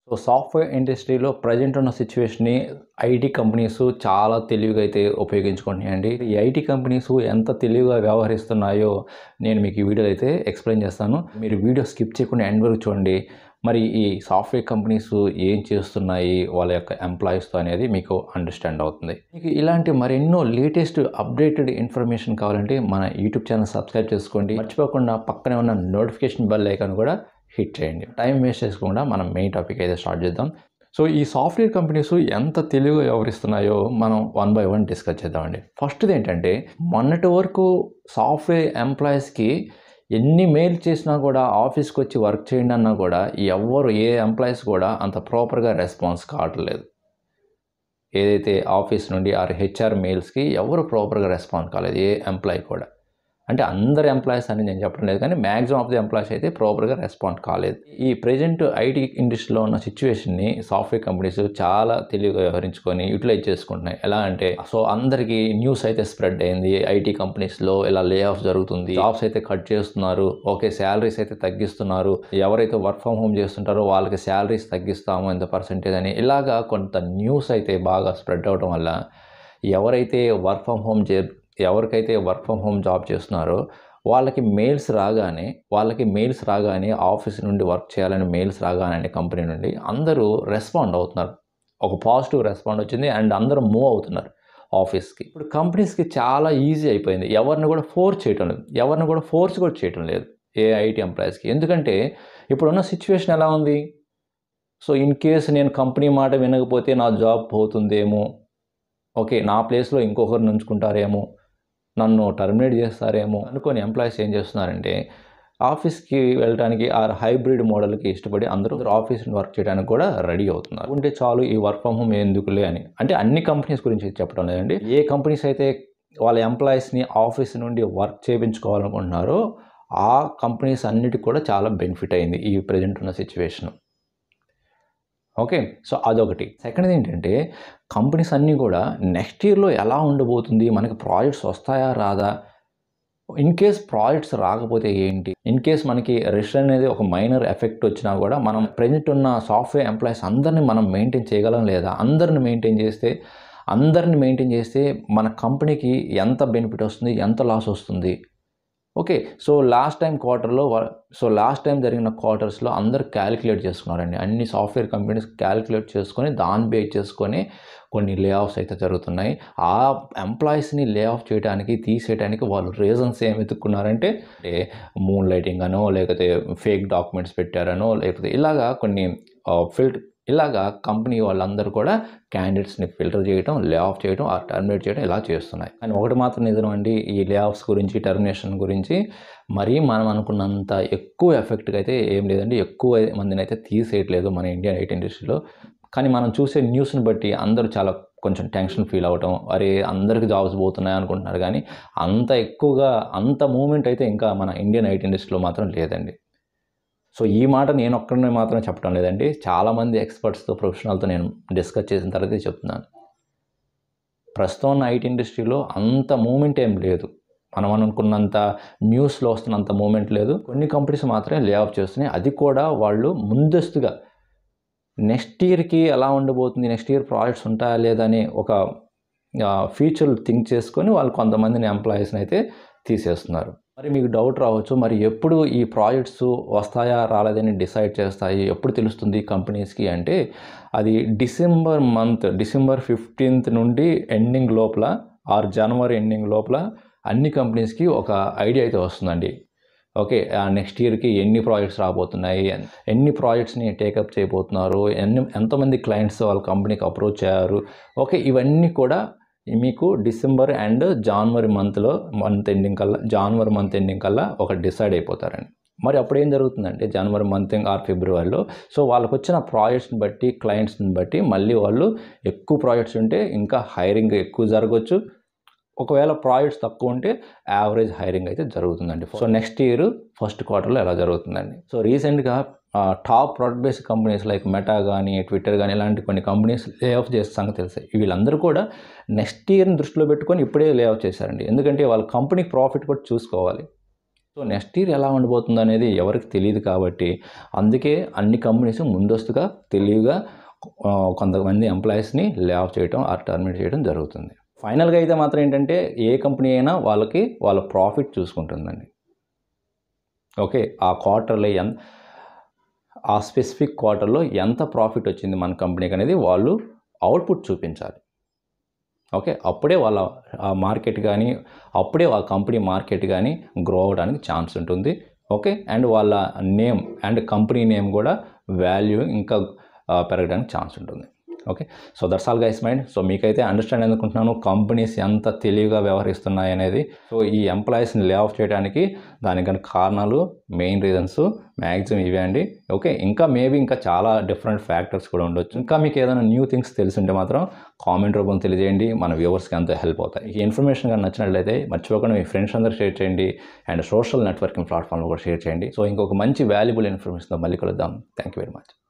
so software ఇండస్ట్రీలో present ఉన్న సిచ్యువేషన్ని ఐటీ కంపెనీస్ చాలా తెలివిగా అయితే ఉపయోగించుకుంటున్నాయండి ఈ ఐటీ కంపెనీస్ ఎంత తెలివిగా వ్యవహరిస్తున్నాయో నేను మీకు ఈ వీడియోలో అయితే ఎక్స్ప్లెయిన్ చేస్తాను మీరు వీడియో స్కిప్ చేయకుండా ఎండ్ వరకు చూడండి మరి ఈ సాఫ్ట్వేర్ కంపెనీస్ ఏం చేస్తున్నాయి వాళ్ళ యొక్క ఎంప్లాయీస్తో అనేది మీకు అండర్స్టాండ్ అవుతుంది మీకు ఇలాంటి మరెన్నో లేటెస్ట్ అప్డేటెడ్ ఇన్ఫర్మేషన్ కావాలంటే మన యూట్యూబ్ ఛానల్ సబ్స్క్రైబ్ చేసుకోండి మర్చిపోకుండా పక్కనే ఉన్న నోటిఫికేషన్ బెల్ ఐకాన్ కూడా హిట్ చేయండి టైం వేస్ట్ చేసుకోకుండా మనం మెయిన్ టాపిక్ అయితే స్టార్ట్ చేద్దాం సో ఈ సాఫ్ట్వేర్ కంపెనీస్ ఎంత తెలివిగా వ్యవహరిస్తున్నాయో మనం వన్ బై వన్ డిస్కస్ చేద్దామండి ఫస్ట్ది ఏంటంటే మొన్నటి వరకు సాఫ్ట్వేర్ ఎంప్లాయీస్కి ఎన్ని మెయిల్ చేసినా కూడా ఆఫీస్కి వచ్చి వర్క్ చేయండి అన్నా కూడా ఎవరు ఏ ఎంప్లాయీస్ కూడా అంత ప్రాపర్గా రెస్పాన్స్ కావట్లేదు ఏదైతే ఆఫీస్ నుండి ఆర్ హెచ్ఆర్ మెయిల్స్కి ఎవరు ప్రాపర్గా రెస్పాన్స్ కాలేదు ఏ ఎంప్లాయీ కూడా అంటే అందరు ఎంప్లాయీస్ అని నేను చెప్పడం లేదు కానీ మ్యాక్సిమం ఆఫ్ ది ఎంప్లాయీస్ అయితే ప్రాపర్గా రెస్పాండ్ కాలేదు ఈ ప్రజెంట్ ఐటీ ఇండస్ట్రీలో ఉన్న సిచ్యువేషన్ని సాఫ్ట్వేర్ కంపెనీస్ చాలా తెలివిగా వ్యవహరించుకొని యూటిలైజ్ చేసుకుంటున్నాయి ఎలా అంటే సో అందరికీ న్యూస్ అయితే స్ప్రెడ్ అయింది ఐటీ కంపెనీస్లో ఇలా లే ఆఫ్ జరుగుతుంది జాబ్స్ అయితే కట్ చేస్తున్నారు ఓకే శాలరీస్ అయితే తగ్గిస్తున్నారు ఎవరైతే వర్క్ ఫ్రమ్ హోమ్ చేస్తుంటారో వాళ్ళకి శాలరీస్ తగ్గిస్తాము ఎంత పర్సెంటేజ్ అని ఇలాగా కొంత న్యూస్ అయితే బాగా స్ప్రెడ్ అవడం వల్ల ఎవరైతే వర్క్ ఫ్రమ్ హోమ్ చే ఎవరికైతే వర్క్ ఫ్రమ్ హోమ్ జాబ్ చేస్తున్నారో వాళ్ళకి మెయిల్స్ రాగానే వాళ్ళకి మెయిల్స్ రాగానే ఆఫీస్ నుండి వర్క్ చేయాలని మెయిల్స్ రాగానే కంపెనీ నుండి అందరూ రెస్పాండ్ అవుతున్నారు ఒక పాజిటివ్ రెస్పాండ్ వచ్చింది అండ్ అందరూ మూవ్ అవుతున్నారు ఆఫీస్కి ఇప్పుడు కంపెనీస్కి చాలా ఈజీ అయిపోయింది ఎవరిని కూడా ఫోర్స్ చేయటం లేదు ఎవరిని కూడా ఫోర్స్ కూడా చేయటం లేదు ఏ ఐటీ ఎంప్లాయీస్కి ఎందుకంటే ఇప్పుడున్న సిచ్యువేషన్ ఎలా ఉంది సో ఇన్ కేస్ నేను కంపెనీ మాట వినకపోతే నా జాబ్ పోతుందేమో ఓకే నా ప్లేస్లో ఇంకొకరిని ఉంచుకుంటారేమో నన్ను టర్మినేట్ చేస్తారేమో అనుకొని ఎంప్లాయీస్ ఏం చేస్తున్నారంటే ఆఫీస్కి వెళ్ళడానికి ఆ హైబ్రిడ్ మోడల్కి ఇష్టపడి అందరూ ఆఫీస్ వర్క్ చేయడానికి కూడా రెడీ అవుతున్నారు ఉంటే చాలు ఈ వర్క్ ఫ్రమ్ హోమ్ ఎందుకులే అని అంటే అన్ని కంపెనీస్ గురించి చెప్పడం లేదండి ఏ కంపెనీస్ అయితే వాళ్ళ ఎంప్లాయీస్ని ఆఫీస్ నుండి వర్క్ చేయించుకోవాలనుకుంటున్నారో ఆ కంపెనీస్ అన్నిటికి కూడా చాలా బెనిఫిట్ అయింది ఈ ప్రజెంట్ ఉన్న సిచ్యువేషన్ ఓకే సో అదొకటి సెకండ్ ఏంటంటే కంపెనీస్ అన్నీ కూడా నెక్స్ట్ ఇయర్లో ఎలా ఉండబోతుంది మనకి ప్రాజెక్ట్స్ వస్తాయా రాదా ఇన్ కేస్ ప్రాజెక్ట్స్ రాకపోతే ఏంటి ఇన్ కేస్ మనకి రిషన్ అనేది ఒక మైనర్ ఎఫెక్ట్ వచ్చినా కూడా మనం ప్రజెంట్ ఉన్న సాఫ్ట్వేర్ ఎంప్లాయీస్ అందరినీ మనం మెయింటైన్ చేయగలం లేదా అందరిని మెయింటైన్ చేస్తే అందరిని మెయింటైన్ చేస్తే మన కంపెనీకి ఎంత బెనిఫిట్ వస్తుంది ఎంత లాస్ వస్తుంది ఓకే సో లాస్ట్ టైం క్వార్టర్లో సో లాస్ట్ టైం జరిగిన క్వార్టర్స్లో అందరు క్యాలిక్యులేట్ చేసుకున్నారండి అన్ని సాఫ్ట్వేర్ కంపెనీస్ క్యాలిక్యులేట్ చేసుకొని దాన్ని బేస్ చేసుకొని కొన్ని లే ఆఫ్స్ అయితే జరుగుతున్నాయి ఆ ఎంప్లాయీస్ని లే ఆఫ్ చేయడానికి తీసేయడానికి వాళ్ళు రీజన్స్ ఏమి వెతుక్కున్నారంటే అంటే మూన్ లైటింగ్ అనో లేకపోతే ఫేక్ డాక్యుమెంట్స్ పెట్టారనో లేకపోతే ఇలాగా కొన్ని ఫిల్ట్ ఇలాగా కంపెనీ వాళ్ళందరూ కూడా క్యాండిడేట్స్ని ఫిల్టర్ చేయడం లే ఆఫ్ చేయడం ఆ టర్మినేట్ చేయడం ఇలా చేస్తున్నాయి కానీ ఒకటి మాత్రం నిజం అండి ఈ లే ఆఫ్స్ గురించి టర్మినేషన్ గురించి మరీ మనం అనుకున్నంత ఎక్కువ ఎఫెక్ట్గా అయితే ఏం లేదండి ఎక్కువ మందిని అయితే తీసేయట్లేదు మన ఇండియన్ ఐటీ ఇండస్ట్రీలో కానీ మనం చూసే న్యూస్ని బట్టి అందరూ చాలా కొంచెం టెన్షన్ ఫీల్ అవ్వటం అరే అందరికి జాబ్స్ పోతున్నాయి అనుకుంటున్నారు కానీ అంత ఎక్కువగా అంత మూమెంట్ అయితే ఇంకా మన ఇండియన్ ఐటీ ఇండస్ట్రీలో మాత్రం లేదండి సో ఈ మాట నేను ఒక్కడిని మాత్రం చెప్పడం లేదండి చాలామంది ఎక్స్పర్ట్స్తో ప్రొఫెషనల్తో నేను డిస్కస్ చేసిన తర్వాత చెప్తున్నాను ప్రస్తుతం ఉన్న ఐటీ ఇండస్ట్రీలో అంత మూమెంట్ ఏం లేదు మనం అనుకున్నంత న్యూస్లో వస్తున్నంత మూమెంట్ లేదు కొన్ని కంపెనీస్ మాత్రమే లే ఆఫ్ చేస్తున్నాయి అది కూడా వాళ్ళు ముందస్తుగా నెక్స్ట్ ఇయర్కి ఎలా ఉండబోతుంది నెక్స్ట్ ఇయర్ ప్రాజెక్ట్స్ ఉంటాయా లేదా అని ఒక ఫ్యూచర్ థింక్ చేసుకొని వాళ్ళు కొంతమందిని ఎంప్లాయీస్ని అయితే తీసేస్తున్నారు మరి మీకు డౌట్ రావచ్చు మరి ఎప్పుడు ఈ ప్రాజెక్ట్స్ వస్తాయా రాలేదని డిసైడ్ చేస్తాయి ఎప్పుడు తెలుస్తుంది కంపెనీస్కి అంటే అది డిసెంబర్ మంత్ డిసెంబర్ ఫిఫ్టీన్త్ నుండి ఎండింగ్ లోపల ఆర్ జనవరి ఎండింగ్ లోపల అన్ని కంపెనీస్కి ఒక ఐడియా అయితే వస్తుందండి ఓకే నెక్స్ట్ ఇయర్కి ఎన్ని ప్రాజెక్ట్స్ రాబోతున్నాయి ఎన్ని ప్రాజెక్ట్స్ని టేకప్ చేయబోతున్నారు ఎన్ని ఎంతమంది క్లయింట్స్ వాళ్ళ కంపెనీకి అప్రోచ్ అయ్యారు ఓకే ఇవన్నీ కూడా మీకు డిసెంబర్ అండ్ జనవరి మంత్లో మంత్ ఎండింగ్ కల్లా జనవరి మంత్ ఎండింగ్ కల్లా ఒక డిసైడ్ అయిపోతారండి మరి అప్పుడు ఏం జరుగుతుందంటే జనవరి మంత్ ఆర్ ఫిబ్రవరిలో సో వాళ్ళకి వచ్చిన ప్రాజెక్ట్స్ని బట్టి క్లయింట్స్ని బట్టి మళ్ళీ వాళ్ళు ఎక్కువ ప్రాజెక్ట్స్ ఉంటే ఇంకా హైరింగ్ ఎక్కువ జరగవచ్చు ఒకవేళ ప్రాజెక్ట్స్ తక్కువ ఉంటే యావరేజ్ హైరింగ్ అయితే జరుగుతుందండి సో నెక్స్ట్ ఇయర్ ఫస్ట్ క్వార్టర్లో ఎలా జరుగుతుందండి సో రీసెంట్గా top product based companies like Meta కానీ ట్విట్టర్ కానీ ఇలాంటి కొన్ని కంపెనీస్ లే ఆఫ్ చేసే సంగతి తెలుసాయి వీళ్ళందరూ కూడా నెక్స్ట్ ఇయర్ని దృష్టిలో పెట్టుకొని ఇప్పుడే లే ఆఫ్ చేశారండి ఎందుకంటే వాళ్ళ కంపెనీ ప్రాఫిట్ కూడా చూసుకోవాలి సో నెక్స్ట్ ఇయర్ ఎలా ఉండబోతుంది అనేది ఎవరికి తెలియదు కాబట్టి అందుకే అన్ని కంపెనీస్ ముందస్తుగా తెలివిగా ఆ, కొంతమంది ఎంప్లాయీస్ని లే ఆఫ్ చేయడం ఆర్ టర్మినేట్ చేయడం జరుగుతుంది ఫైనల్గా అయితే మాత్రం ఏంటంటే ఏ కంపెనీ అయినా వాళ్ళకి వాళ్ళ ప్రాఫిట్ చూసుకుంటుందండి ఓకే ఆ క్వార్టర్లో ఎంత ఆ స్పెసిఫిక్ క్వార్టర్లో ఎంత ప్రాఫిట్ వచ్చింది మన కంపెనీకి అనేది వాళ్ళు అవుట్పుట్ చూపించాలి ఓకే అప్పుడే వాళ్ళ ఆ మార్కెట్ కానీ అప్పుడే వాళ్ళ కంపెనీ మార్కెట్ కానీ గ్రో అవడానికి ఛాన్స్ ఉంటుంది ఓకే అండ్ వాళ్ళ నేమ్ అండ్ కంపెనీ నేమ్ కూడా వాల్యూ ఇంకా ఆ, పెరగడానికి ఛాన్స్ ఉంటుంది okay so that's all guys mind so మీకైతే అండర్స్టాండ్ అనుకుంటున్నాను కంపెనీస్ ఎంత తెలివిగా వ్యవహరిస్తున్నాయి అనేది సో ఈ ఎంప్లాయీస్ని లే ఆఫ్ చేయడానికి దానికి గల కారణాలు మెయిన్ రీజన్స్ మ్యాక్సిమం ఇవే అండి ఓకే ఇంకా మేబీ ఇంకా చాలా డిఫరెంట్ ఫ్యాక్టర్స్ కూడా ఉండొచ్చు ఇంకా మీకు ఏదైనా న్యూ థింగ్స్ తెలిసింటే మాత్రం కామెంట్ రూపంలో తెలియజేయండి మన వ్యూవర్స్కి ఎంతో హెల్ప్ అవుతాయి ఈ ఇన్ఫర్మేషన్ కానీ నచ్చినట్లయితే మర్చిపోకుండా మీ ఫ్రెండ్స్ అందరూ షేర్ చేయండి అండ్ సోషల్ నెట్వర్కింగ్ ప్లాట్ఫామ్లో కూడా షేర్ చేయండి సో ఇంకొక మంచి వాల్యుబుల్ ఇన్ఫర్మేషన్తో మళ్ళీ కలుద్దాం థ్యాంక్ యూ వెరీ మచ్